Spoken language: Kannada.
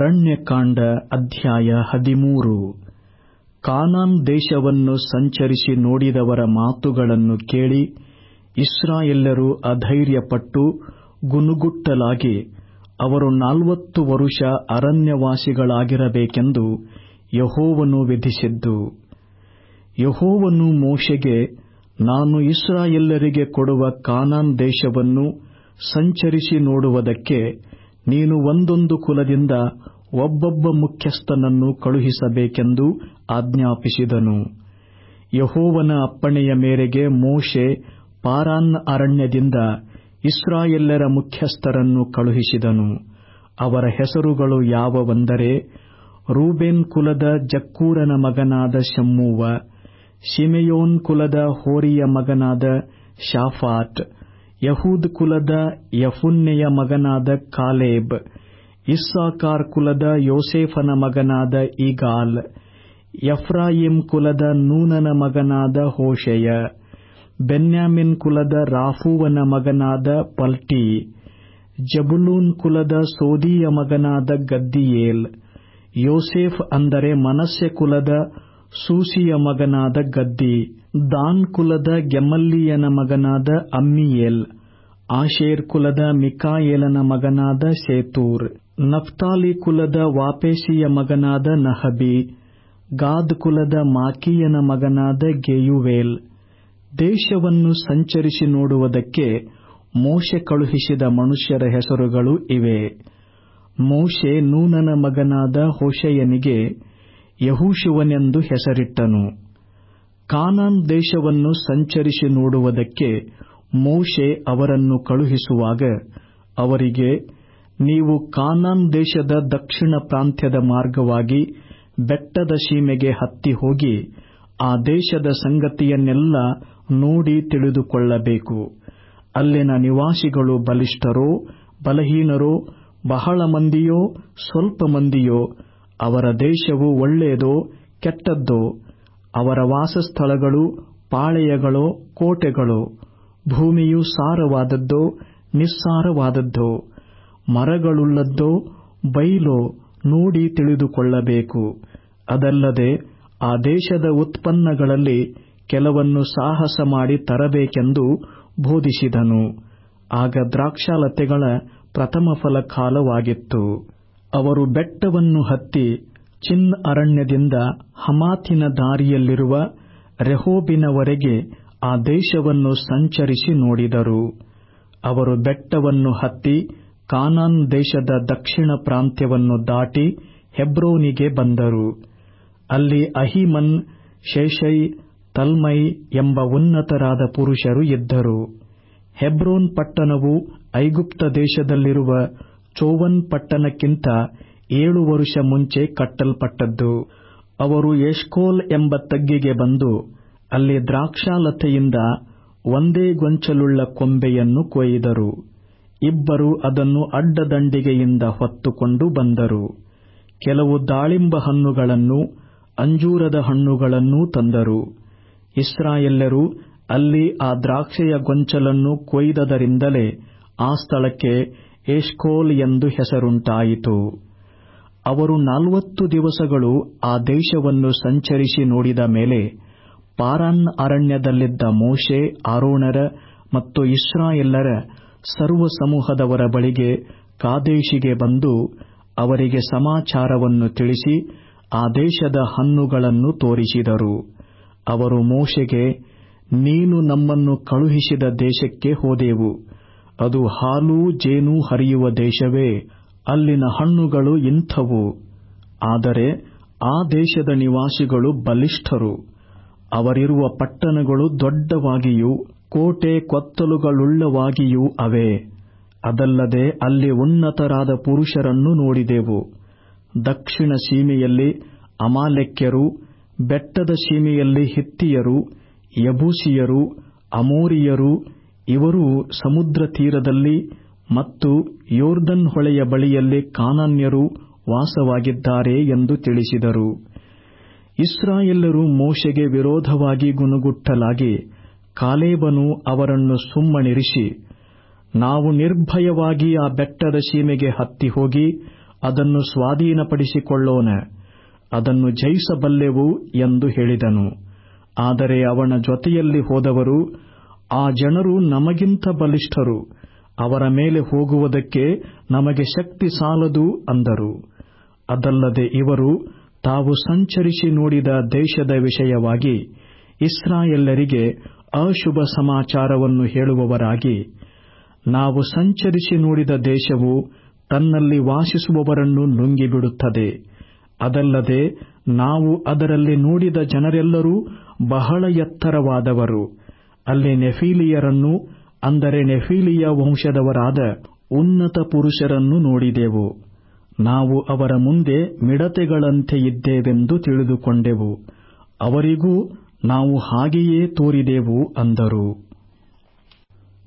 ಅರಣ್ಯಕಾಂಡ ಅಧ್ಯಾಯ ಹದಿಮೂರು ಕಾನಾನ್ ದೇಶವನ್ನು ಸಂಚರಿಸಿ ನೋಡಿದವರ ಮಾತುಗಳನ್ನು ಕೇಳಿ ಇಸ್ರಾಯೇಲ್ಯರು ಅಧೈರ್ಯಪಟ್ಟು ಗುನುಗುಟ್ಟಲಾಗಿ ಅವರು ನಲ್ವತ್ತು ವರುಷ ಅರಣ್ಯವಾಸಿಗಳಾಗಿರಬೇಕೆಂದು ಯೆಹೋವನು ವಿಧಿಸಿದ್ದು ಯೆಹೋವನು ಮೋಶೆಗೆ ನಾನು ಇಸ್ರಾಯೇಲ್ಯರಿಗೆ ಕೊಡುವ ಕಾನಾನ್ ದೇಶವನ್ನು ಸಂಚರಿಸಿ ನೋಡುವುದಕ್ಕೆ ನೀನು ಒಂದೊಂದು ಕುಲದಿಂದ ಒಬ್ಬೊಬ್ಬ ಮುಖ್ಯಸ್ಥನನ್ನು ಕಳುಹಿಸಬೇಕೆಂದು ಆಜ್ಞಾಪಿಸಿದನು ಯೆಹೋವನ ಅಪ್ಪಣೆಯ ಮೇರೆಗೆ ಮೋಶೆ ಪಾರಾನ್ ಅರಣ್ಯದಿಂದ ಇಸ್ರಾಯೇಲ್ಯರ ಮುಖ್ಯಸ್ಥರನ್ನು ಕಳುಹಿಸಿದನು ಅವರ ಹೆಸರುಗಳು ಯಾವುವೆಂದರೆ ರೂಬೇನ್ ಕುಲದ ಜಕ್ಕೂರನ ಮಗನಾದ ಶಮ್ಮೂವ ಶಿಮೆಯೋನ್ ಕುಲದ ಹೋರಿಯ ಮಗನಾದ ಶಾಫಾಟ್ ಯಹೂದ್ ಕುಲದ ಯೆಫುನ್ನೆಯ ಮಗನಾದ ಕಾಲೇಬ್ ಇಸ್ಸಾಕಾರ್ ಕುಲದ ಯೋಸೇಫನ ಮಗನಾದ ಇಗಾಲ್ ಎಫ್ರಾಯೀಮ್ ಕುಲದ ನೂನನ ಮಗನಾದ ಹೋಶೇಯ ಬೆನ್ಯಾಮಿನ್ ಕುಲದ ರಾಫೂವನ ಮಗನಾದ ಪಲ್ಟೀ ಜಬುಲೂನ್ ಕುಲದ ಸೋದಿಯ ಮಗನಾದ ಗದ್ದೀಯೇಲ್ ಯೋಸೇಫ್ ಅಂದರೆ ಮನಸ್ಸೆ ಕುಲದ ಸೂಸಿಯ ಮಗನಾದ ಗದ್ದಿ ದಾನ್ ಕುಲದ ಗೆಮಲ್ಲೀಯನ ಮಗನಾದ ಅಮ್ಮೀಯೇಲ್ ಆಶೇರ್ ಕುಲದ ಮಿಕಾಯೇಲನ ಮಗನಾದ ಸೇತೂರ್ ನಫ್ತಾಲಿ ಕುಲದ ವಾಪೇಸಿಯ ಮಗನಾದ ನಹಬಿ ಗಾದ್ ಕುಲದ ಮಾಕೀಯನ ಮಗನಾದ ಗೆಯುವೇಲ್ ದೇಶವನ್ನು ಸಂಚರಿಸಿ ನೋಡುವುದಕ್ಕೆ ಮೋಶೆ ಕಳುಹಿಸಿದ ಮನುಷ್ಯರ ಹೆಸರುಗಳು ಇವೆ ಮೋಶೆ ನೂನನ ಮಗನಾದ ಹೋಶೆಯನಿಗೆ ಯಹೂಶುವನೆಂದು ಹೆಸರಿಟ್ಟನು ಕಾನಾನ್ ದೇಶವನ್ನು ಸಂಚರಿಸಿ ನೋಡುವುದಕ್ಕೆ ಮೋಶೆ ಅವರನ್ನು ಕಳುಹಿಸುವಾಗ ಅವರಿಗೆ ನೀವು ಕಾನಾನ್ ದೇಶದ ದಕ್ಷಿಣ ಪ್ರಾಂತ್ಯದ ಮಾರ್ಗವಾಗಿ ಬೆಟ್ಟದ ಸೀಮೆಗೆ ಹತ್ತಿ ಹೋಗಿ ಆ ದೇಶದ ಸಂಗತಿಯನ್ನೆಲ್ಲ ನೋಡಿ ತಿಳಿದುಕೊಳ್ಳಬೇಕು ಅಲ್ಲಿನ ನಿವಾಸಿಗಳು ಬಲಿಷ್ಠರೋ ಬಲಹೀನರೋ ಬಹಳ ಮಂದಿಯೋ ಸ್ವಲ್ಪ ಮಂದಿಯೋ ಅವರ ದೇಶವು ಒಳ್ಳೆಯದೋ ಕೆಟ್ಟದ್ದೋ ಅವರ ವಾಸಸ್ಥಳಗಳು ಪಾಳೆಯಗಳೋ ಕೋಟೆಗಳೋ ಭೂಮಿಯು ಸಾರವಾದದ್ದೋ ನಿಸ್ಸಾರವಾದದ್ದೋ ಮರಗಳುಳ್ಳದ್ದೋ ಬೈಲೋ ನೋಡಿ ತಿಳಿದುಕೊಳ್ಳಬೇಕು ಅದಲ್ಲದೆ ಆ ದೇಶದ ಉತ್ಪನ್ನಗಳಲ್ಲಿ ಕೆಲವನ್ನು ಸಾಹಸ ಮಾಡಿ ತರಬೇಕೆಂದು ಬೋಧಿಸಿದನು ಆಗ ದ್ರಾಕ್ಷಾಲತೆಗಳ ಪ್ರಥಮ ಫಲ ಕಾಲವಾಗಿತ್ತು ಅವರು ಬೆಟ್ಟವನ್ನು ಹತ್ತಿ ಚಿನ್ ಅರಣ್ಯದಿಂದ ಹಮಾತಿನ ದಾರಿಯಲ್ಲಿರುವ ರೆಹೋಬಿನವರೆಗೆ ಆ ದೇಶವನ್ನು ಸಂಚರಿಸಿ ನೋಡಿದರು ಅವರು ಬೆಟ್ಟವನ್ನು ಹತ್ತಿ ಕಾನಾನ್ ದೇಶದ ದಕ್ಷಿಣ ಪ್ರಾಂತ್ಯವನ್ನು ದಾಟಿ ಹೆಬ್ರೋನಿಗೆ ಬಂದರು ಅಲ್ಲಿ ಅಹಿಮನ್ ಶೇಷೈ ತಲ್ಮೈ ಎಂಬ ಉನ್ನತರಾದ ಪುರುಷರು ಇದ್ದರು ಹೆಬ್ರೋನ್ ಪಟ್ಟಣವು ಐಗುಪ್ತ ದೇಶದಲ್ಲಿರುವ ಚೋವನ್ ಪಟ್ಟಣಕ್ಕಿಂತ ಏಳು ವರುಷ ಮುಂಚೆ ಕಟ್ಟಲ್ಪಟ್ಟದ್ದು ಅವರು ಎಷ್ಕೋಲ್ ಎಂಬ ತಗ್ಗಿಗೆ ಬಂದು ಅಲ್ಲಿ ದ್ರಾಕ್ಷಾಲತೆಯಿಂದ ಒಂದೇ ಗೊಂಚಲುಳ್ಳ ಕೊಂಬೆಯನ್ನು ಕೊಯ್ದರು ಇಬ್ಬರು ಅದನ್ನು ಅಡ್ಡದಂಡಿಗೆಯಿಂದ ಹೊತ್ತುಕೊಂಡು ಬಂದರು ಕೆಲವು ದಾಳಿಂಬ ಹಣ್ಣುಗಳನ್ನು ಅಂಜೂರದ ಹಣ್ಣುಗಳನ್ನೂ ತಂದರು ಇಸ್ರಾಯೆಲ್ಲರು ಅಲ್ಲಿ ಆ ದ್ರಾಕ್ಷೆಯ ಗೊಂಚಲನ್ನು ಕೊಯ್ದದರಿಂದಲೇ ಆ ಸ್ಥಳಕ್ಕೆ ಎಷ್ಕೋಲ್ ಎಂದು ಹೆಸರುಂಟಾಯಿತು ಅವರು ನಲವತ್ತು ದಿವಸಗಳು ಆ ದೇಶವನ್ನು ಸಂಚರಿಸಿ ನೋಡಿದ ಮೇಲೆ ಪಾರಾನ್ ಅರಣ್ಯದಲ್ಲಿದ್ದ ಮೋಶೆ ಆರೋಣರ ಮತ್ತು ಇಸ್ರಾಯೆಲ್ಲರ ಸರ್ವ ಸಮೂಹದವರ ಬಳಿಗೆ ಕಾದೇಶಿಗೆ ಬಂದು ಅವರಿಗೆ ಸಮಾಚಾರವನ್ನು ತಿಳಿಸಿ ಆ ದೇಶದ ಹಣ್ಣುಗಳನ್ನು ತೋರಿಸಿದರು ಅವರು ಮೋಶೆಗೆ ನೀನು ನಮ್ಮನ್ನು ಕಳುಹಿಸಿದ ದೇಶಕ್ಕೆ ಹೋದೆವು ಅದು ಹಾಲೂ ಜೇನೂ ಹರಿಯುವ ದೇಶವೇ ಅಲ್ಲಿನ ಹಣ್ಣುಗಳು ಇಂಥವು ಆದರೆ ಆ ದೇಶದ ನಿವಾಸಿಗಳು ಬಲಿಷ್ಠರು ಅವರಿರುವ ಪಟ್ಟಣಗಳು ದೊಡ್ಡವಾಗಿಯೂ ಕೋಟೆ ಕೊತ್ತಲುಗಳುಳ್ಳವಾಗಿಯೂ ಅವೆ ಅದಲ್ಲದೆ ಅಲ್ಲಿ ಉನ್ನತರಾದ ಪುರುಷರನ್ನು ನೋಡಿದೆವು ದಕ್ಷಿಣ ಸೀಮೆಯಲ್ಲಿ ಅಮಾಲೆಕ್ಯರು ಬೆಟ್ಟದ ಸೀಮೆಯಲ್ಲಿ ಹಿತ್ತಿಯರು ಯಬೂಸಿಯರು ಅಮೋರಿಯರು ಇವರು ಸಮುದ್ರ ತೀರದಲ್ಲಿ ಮತ್ತು ಯೋರ್ದನ್ ಹೊಳೆಯ ಬಳಿಯಲ್ಲಿ ಕಾನಾನ್ಯರು ವಾಸವಾಗಿದ್ದಾರೆ ಎಂದು ತಿಳಿಸಿದರು ಇಸ್ರಾಯೆಲ್ಲರು ಮೋಶೆಗೆ ವಿರೋಧವಾಗಿ ಗುನುಗುಟ್ಟಲಾಗಿ ಕಾಲೇಬನು ಅವರನ್ನು ಸುಮ್ಮನಿರಿಸಿ ನಾವು ನಿರ್ಭಯವಾಗಿ ಆ ಬೆಟ್ಟದ ಸೀಮೆಗೆ ಹತ್ತಿ ಹೋಗಿ ಅದನ್ನು ಸ್ವಾಧೀನಪಡಿಸಿಕೊಳ್ಳೋಣ ಅದನ್ನು ಜಯಿಸಬಲ್ಲೆವು ಎಂದು ಹೇಳಿದನು ಆದರೆ ಅವನ ಜೊತೆಯಲ್ಲಿ ಹೋದವರು ಆ ಜನರು ನಮಗಿಂತ ಬಲಿಷ್ಠರು ಅವರ ಮೇಲೆ ಹೋಗುವುದಕ್ಕೆ ನಮಗೆ ಶಕ್ತಿ ಸಾಲದು ಅಂದರು ಅದಲ್ಲದೆ ಇವರು ತಾವು ಸಂಚರಿಸಿ ನೋಡಿದ ದೇಶದ ವಿಷಯವಾಗಿ ಇಸ್ರಾಯೇಲರಿಗೆ ಅಶುಭ ಸಮಾಚಾರವನ್ನು ಹೇಳುವವರಾಗಿ ನಾವು ಸಂಚರಿಸಿ ನೋಡಿದ ದೇಶವು ತನ್ನಲ್ಲಿ ವಾಸಿಸುವವರನ್ನು ನುಂಗಿಬಿಡುತ್ತದೆ ಅದಲ್ಲದೆ ನಾವು ಅದರಲ್ಲಿ ನೋಡಿದ ಜನರೆಲ್ಲರೂ ಬಹಳ ಎತ್ತರವಾದವರು ಅಲ್ಲಿ ನೆಫೀಲಿಯರನ್ನು ಅಂದರೆ ನೆಫೀಲಿಯ ವಂಶದವರಾದ ಉನ್ನತ ಪುರುಷರನ್ನು ನೋಡಿದೆವು ನಾವು ಅವರ ಮುಂದೆ ಮಿಡತೆಗಳಂತೆ ಇದ್ದೇವೆಂದು ತಿಳಿದುಕೊಂಡೆವು ಅವರಿಗೂ ನಾವು ಹಾಗೆಯೇ ತೋರಿದೆವು ಅಂದರು